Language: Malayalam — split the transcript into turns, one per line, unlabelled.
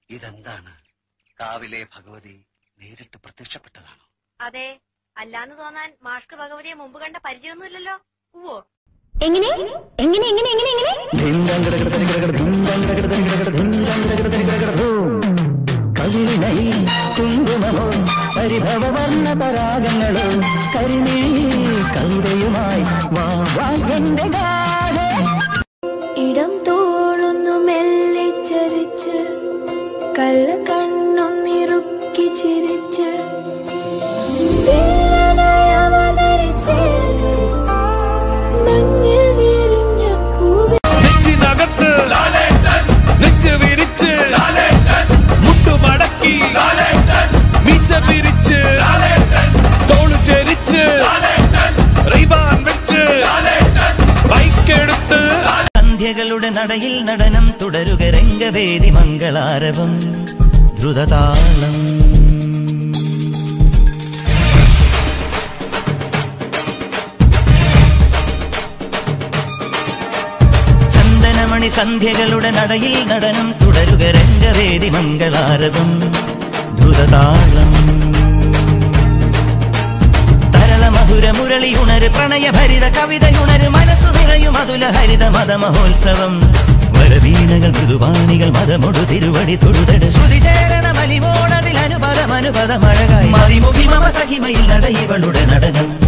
ഇതെന്താണ് കാവിലെ ഭഗവതി നേരിട്ട് പ്രത്യക്ഷപ്പെട്ടതാണോ
അതെ അല്ലാന്ന് തോന്നാൻ മാഷ്ക്ക് ഭഗവതിയെ മുമ്പ് കണ്ട പരിചയമൊന്നുമില്ലല്ലോ ഉവ്വോ
എങ്ങനെ എങ്ങനെ എങ്ങനെ എങ്ങനെ എങ്ങനെ
കവിളിനൈ കുങ്കുമമോ പരിഭവവർണ്ണ പരാഗങ്ങളോ കരിനീ കവിതയുമായി വാ വാ എന്റെ ഗാഠേ
ഇടം തോളുന്നു മെല്ലെ ചരിച്ച് കള്ള കണ്ണൊന്നിറുക്കി ചിരിച്ച് വില്ലനായി അവതരിച്ച് മഞ്ഞിൽ വിരിഞ്ഞ പൂവേ
നെഞ്ചിനകത്ത് നെഞ്ച് വിരിച്ച് മുട്ടുമടക്കി മീശ പിരിച്ച് തോള് ചെരിച്ച് റൈബാൻ വെച്ച് ബൈക്കെടുത്ത്
സന്ധ്യകളുടെ നടയിൽ നടനം തുടരുക രംഗവേദി മംഗളാരവം ദ്രുതതാളം ചന്ദനമണി സന്ധ്യകളുടെ നടയിൽ നടനം തുടരുക രംഗവേദി മംഗളാരവം ദ്രുതതാളം തരള മധുര മുരളി ഉണര് പ്രണയഭരിത കവിതയുണര് മനസ്സു നിറയും അതുല ഹരിത മത മഹോത്സവം വരവീണകൾ മൃദുവാണികൾ മതമൊടു തിരുവടി തൊഴുതട് ശ്രുതി ചേരണ മലിമോടതിൽ അനുപദം അനുപദം അഴകായി മതിമുഖി മമ സഹിമയിൽ നട ഇവളുടെ നടനം